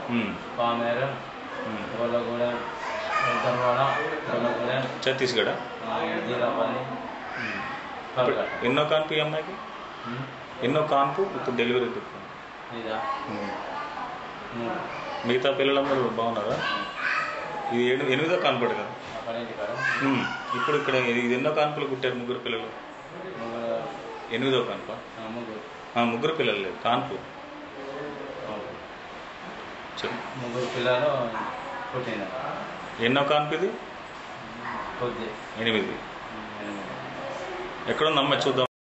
ఉమ్, పామేరు ఉమ్. గొల్లగూడెం ధర్వాడ గొల్లగూడెం ఛత్తీస్గఢ్ జీరాపల్లి కల్కట్ట ఎన్నో కాన్పు ఈ అమ్మాయికి ఎన్నో కాన్పు ఇప్పుడు డెలివరీ దిక్కు ఇదా ఉమ్. మూడు మిగతా పిల్లలందరూ బాగున్నారా ఇది ఏడు ఎనిమిదో కాన్పుడు కదా అక్కడ ఇంటి కాడ ఉమ్, ఇప్పుడు ఇక్కడ ఇది ఇది ఎన్నో కాన్పులు పుట్టారు ముగ్గురు పిల్లలు ముగ్గురు ఎనిమిదో కాన్ప ఆ, ముగ్గురు ఆ, ముగ్గురు పిల్లలు లేదు కాన్పు చెప్పు ముగ్గురు పిల్లలు పుట్టిన ఎన్నో కాన్పు ఇది కొద్ది ఎనిమిది ఎనిమిది ఎక్కడుందమ్మా చూద్దాం